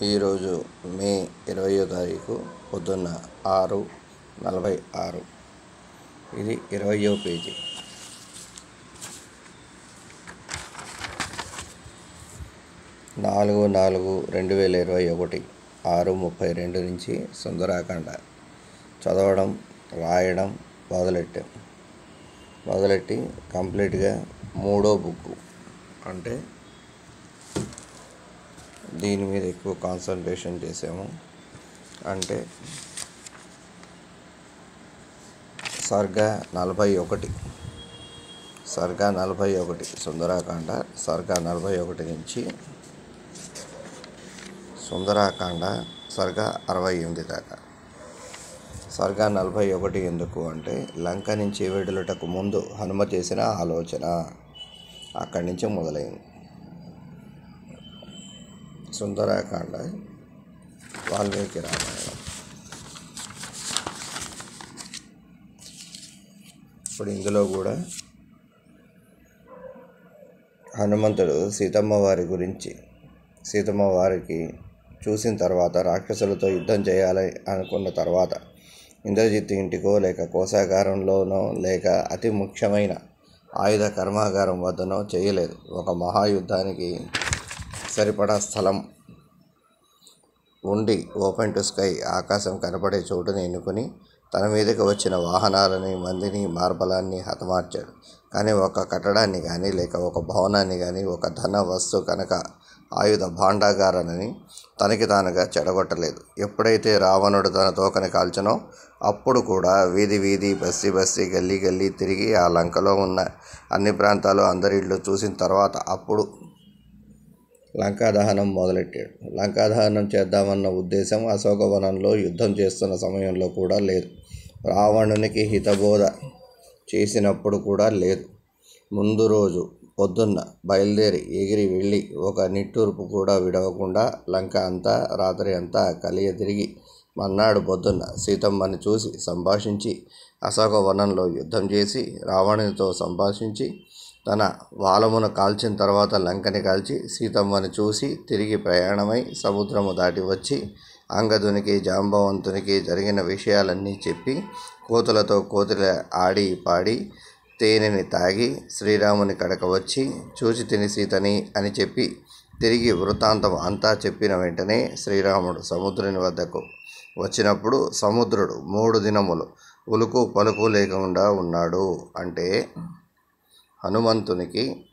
ఈరోజు మే ఇరవయో తారీఖు పొద్దున్న ఆరు నలభై ఆరు ఇది ఇరవయో పేజీ నాలుగు నాలుగు రెండు వేల ఇరవై ఒకటి ఆరు ముప్పై రెండు నుంచి సుందరాకాండ చదవడం రాయడం మొదలెట్టాం మొదలెట్టి కంప్లీట్గా మూడో బుక్ అంటే దీని మీద ఎక్కువ కాన్సన్ట్రేషన్ చేసాము అంటే సర్గ నలభై ఒకటి సర్గ నలభై ఒకటి సుందరాకాండ సర్గ నలభై ఒకటి నుంచి సుందరాకాండ సర్గ అరవై ఎనిమిది దాకా సర్గ నలభై ఒకటి ఎందుకు అంటే లంక నుంచి వెడులుటకు ముందు హనుమ చేసిన ఆలోచన అక్కడి నుంచి మొదలైంది సుందరాకాండ వాల్మీకి రామాయణం ఇప్పుడు ఇందులో కూడా హనుమంతుడు సీతమ్మ వారి గురించి సీతమ్మ వారికి చూసిన తర్వాత రాక్షసులతో యుద్ధం చేయాలి అనుకున్న తర్వాత ఇంద్రజిత్ ఇంటికో లేక కోశాగారంలోనో లేక అతి ముఖ్యమైన ఆయుధ కర్మాగారం వద్దనో చేయలేదు ఒక మహాయుద్ధానికి సరిపడా స్థలం ఉండి ఓపెన్ టు స్కై ఆకాశం కనపడే చోటుని ఎన్నుకొని తన మీదకి వచ్చిన వాహనాలని మందిని మార్బలాన్ని హతమార్చాడు కానీ ఒక కట్టడాన్ని కానీ లేక ఒక భవనాన్ని కానీ ఒక ధన వస్తు కనుక ఆయుధ భాండాగారాన్ని తనకి తానుగా చెడగొట్టలేదు ఎప్పుడైతే రావణుడు తన తోకని కాల్చనో అప్పుడు కూడా వీధి వీధి బస్తీ బస్తీ గల్లీ గల్లీ తిరిగి ఆ లంకలో ఉన్న అన్ని ప్రాంతాలు అందరి ఇళ్ళు చూసిన తర్వాత అప్పుడు లంకా దహనం మొదలెట్టాడు లంకా దహనం చేద్దామన్న ఉద్దేశం అశోకవనంలో యుద్ధం చేస్తున్న సమయంలో కూడా లేదు రావణునికి హితబోధ చేసినప్పుడు కూడా లేదు ముందు రోజు పొద్దున్న బయలుదేరి ఎగిరి వెళ్ళి ఒక నిట్టూర్పు కూడా విడవకుండా లంక అంతా రాత్రి అంతా కలియ తిరిగి మన్నాడు పొద్దున్న సీతమ్మని చూసి సంభాషించి అశోకవనంలో యుద్ధం చేసి రావణునితో సంభాషించి తన వాలమును కాల్చిన తర్వాత లంకని కాల్చి సీతమ్మని చూసి తిరిగి ప్రయాణమై సముద్రము దాటి వచ్చి అంగదునికి జాంబవంతునికి జరిగిన విషయాలన్నీ చెప్పి కోతులతో కోతుల ఆడి పాడి తేనెని తాగి శ్రీరాముని కడక వచ్చి చూచి తిని సీతని అని చెప్పి తిరిగి వృత్తాంతం అంతా చెప్పిన వెంటనే శ్రీరాముడు సముద్రుని వద్దకు వచ్చినప్పుడు సముద్రుడు మూడు దినములు ఉలుకు పలుకు లేకుండా ఉన్నాడు అంటే హనుమంతునికి